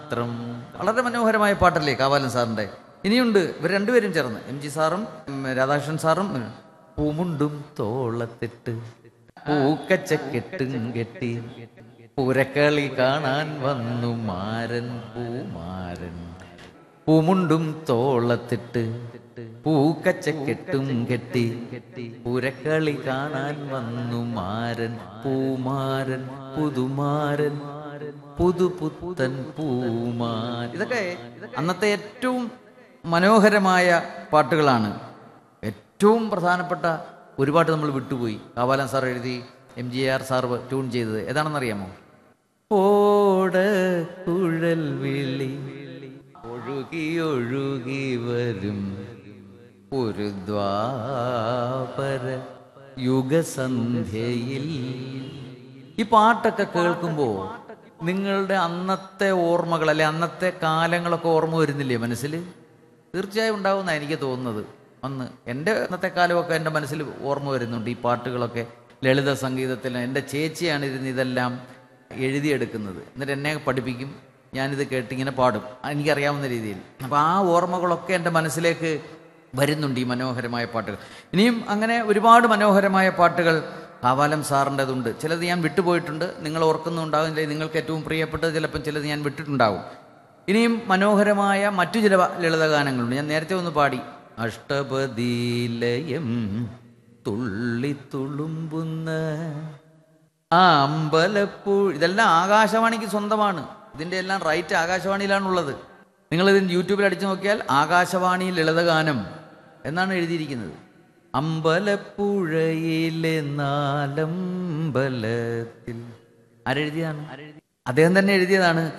മാത്രം വളരെ മനോഹരമായ പാട്ടല്ലേ കാവാലൻ സാറിന്റെ ഇനിയുണ്ട് ഇവർ രണ്ടുപേരും ചേർന്ന് എം ജി സാറും ഉം, രാധാകൃഷ്ണൻ സാറും ഉം, പൂമുണ്ടും തോളത്തിട്ട് പൂക്കച്ചക്കെട്ടും കെട്ടി പൂരക്കളി കാണാൻ വന്നു മാരൻ പൂമാരൻ പൂമുണ്ടും തോളത്തിട്ട് പൂക്കച്ചക്കെട്ടും കെട്ടി പൂരക്കളി കാണാൻ വന്നു മാരൻ പൂമാരൻ പുതുമാരൻ പുതുപുത്തൻ പൂമാൻ ഇതൊക്കെ അന്നത്തെ ഏറ്റവും മനോഹരമായ പാട്ടുകളാണ് ഏറ്റവും പ്രധാനപ്പെട്ട ഒരു പാട്ട് നമ്മൾ വിട്ടുപോയി കാവാലൻ സാർ എഴുതി M G R sir tune ചെയ്തത് ഏതാണെന്നറിയാമോ ഓട കുഴൽ വിളി ഒഴുകി ഒഴുകി വരും ഒരു ദ്വാപര യുഗസന്ധ്യയിൽ ഈ പാട്ടൊക്കെ കേൾക്കുമ്പോൾ നിങ്ങളുടെ അന്നത്തെ ഓർമ്മകൾ അല്ലെ അന്നത്തെ കാലങ്ങളൊക്കെ ഓർമ്മ വരുന്നില്ലേ മനസ്സിൽ തീർച്ചയായും ഉണ്ടാവുന്ന എനിക്ക് തോന്നുന്നത് അന്ന് എൻ്റെ അന്നത്തെ കാലമൊക്കെ എൻ്റെ മനസ്സിൽ ഓർമ്മ വരുന്നുണ്ട് ഈ പാട്ടുകളൊക്കെ ലളിത സംഗീതത്തിൽ എൻ്റെ ചേച്ചിയാണ് ഇരുന്ന് ഇതെല്ലാം എഴുതിയെടുക്കുന്നത് എന്നിട്ട് എന്നെ പഠിപ്പിക്കും ഞാനിത് കേട്ടിങ്ങനെ പാടും എനിക്കറിയാവുന്ന രീതിയിൽ അപ്പോൾ ആ ഓർമ്മകളൊക്കെ എൻ്റെ മനസ്സിലേക്ക് വരുന്നുണ്ട് ഈ മനോഹരമായ പാട്ടുകൾ ഇനിയും അങ്ങനെ ഒരുപാട് മനോഹരമായ പാട്ടുകൾ കാവാലം സാറിൻ്റെതുണ്ട് ചിലത് ഞാൻ വിട്ടുപോയിട്ടുണ്ട് നിങ്ങൾ ഓർക്കുന്നുണ്ടാവില്ല നിങ്ങൾക്ക് ഏറ്റവും പ്രിയപ്പെട്ടത് ചിലപ്പം ചിലത് ഞാൻ വിട്ടിട്ടുണ്ടാവും ഇനിയും മനോഹരമായ മറ്റു ചില ലളിതഗാനങ്ങളുണ്ട് ഞാൻ നേരത്തെ ഒന്ന് പാടി അഷ്ടപതിലയം തുള്ളി തുളുമ്പുന്ന ആ അമ്പലപ്പൂ ഇതെല്ലാം ആകാശവാണിക്ക് സ്വന്തമാണ് ഇതിൻ്റെ എല്ലാം റൈറ്റ് ആകാശവാണിയിലാണുള്ളത് നിങ്ങൾ ഇതിന് യൂട്യൂബിൽ അടിച്ചു നോക്കിയാൽ ആകാശവാണി ലളിതഗാനം എന്നാണ് എഴുതിയിരിക്കുന്നത് അമ്പലപ്പുഴയിലെ നാലമ്പലത്തിൽ ആരെഴുതിയതാണ് അദ്ദേഹം തന്നെ എഴുതിയതാണ്